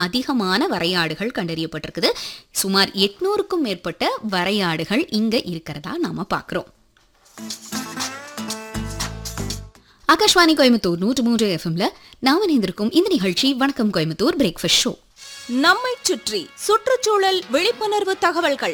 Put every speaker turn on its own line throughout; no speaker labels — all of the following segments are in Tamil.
அதிகமான வரையாடுகள் கண்டறியப்பட்டிருக்குது சுமார் எட்நூறுக்கும் மேற்பட்ட வரையாடுகள் இங்க இருக்கிறதா நாம பார்க்கிறோம் ஆகாஷ்வாணி கோயம்புத்தூர் நூற்று மூன்று எஃப்எம்ல நாம இணைந்திருக்கும் இந்த நிகழ்ச்சி வணக்கம் கோயம்புத்தூர் பிரேக்ஃபாஸ்ட் ஷோ
நம்மைச் சுற்றி சுற்றுச்சூழல் விழிப்புணர்வு தகவல்கள்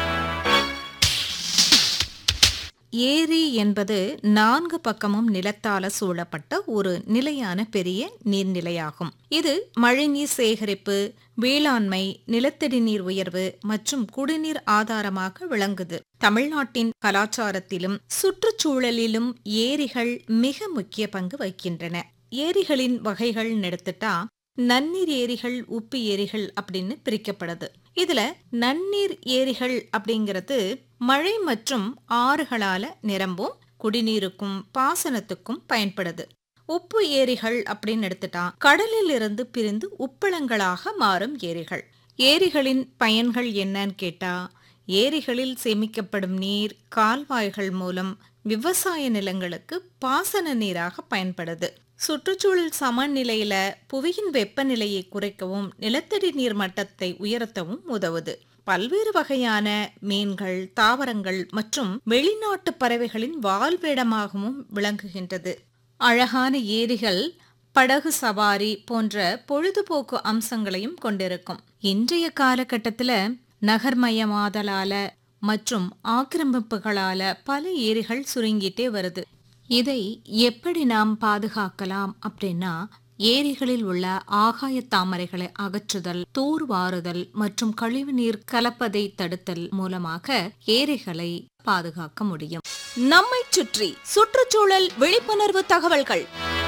ஏரி என்பது நான்கு பக்கமும் நிலத்தால சூழப்பட்ட ஒரு நிலையான பெரிய நீர்நிலையாகும் இது மழைநீர் சேகரிப்பு வேளாண்மை நிலத்தடி நீர் உயர்வு மற்றும் குடிநீர் ஆதாரமாக விளங்குது தமிழ்நாட்டின் கலாச்சாரத்திலும் சுற்றுச்சூழலிலும் ஏரிகள் மிக முக்கிய பங்கு வகிக்கின்றன ஏரிகளின் வகைகள் எடுத்துட்டா நன்னீர் ஏரிகள் உப்பு ஏரிகள் அப்படின்னு பிரிக்கப்படுது இதுல நன்னீர் ஏரிகள் அப்படிங்கிறது மழை மற்றும் ஆறுகளால நிரம்பும் குடிநீருக்கும் பாசனத்துக்கும் பயன்படுது உப்பு ஏரிகள் அப்படின்னு எடுத்துட்டா கடலில் இருந்து பிரிந்து உப்பளங்களாக மாறும் ஏரிகள் ஏரிகளின் பயன்கள் என்னன்னு கேட்டா ஏரிகளில் சேமிக்கப்படும் நீர் கால்வாய்கள் மூலம் விவசாய நிலங்களுக்கு பாசன நீராக பயன்படுது சுற்றுச்சூழல் சமநிலையில புவியின் வெப்பநிலையை குறைக்கவும் நிலத்தடி நீர் மட்டத்தை உயர்த்தவும் உதவுது பல்வேறு வகையான மீன்கள் தாவரங்கள் மற்றும் வெளிநாட்டு பறவைகளின் வாழ்விடமாகவும் விளங்குகின்றது அழகான ஏரிகள் படகு சவாரி போன்ற பொழுதுபோக்கு அம்சங்களையும் கொண்டிருக்கும் இன்றைய காலகட்டத்துல நகர்மயமாதலால மற்றும் ஆக்கிரமிப்புகளால பல ஏரிகள் சுருங்கிட்டே வருது இதை எப்படி நாம் பாதுகாக்கலாம் அப்படின்னா ஏரிகளில் உள்ள ஆகாய தாமரைகளை அகற்றுதல் தூர்வாறுதல் மற்றும் கழிவுநீர் கலப்பதை தடுத்தல் மூலமாக ஏரிகளை பாதுகாக்க முடியும் நம்மைச் சுற்றி சுற்றுச்சூழல் விழிப்புணர்வு தகவல்கள்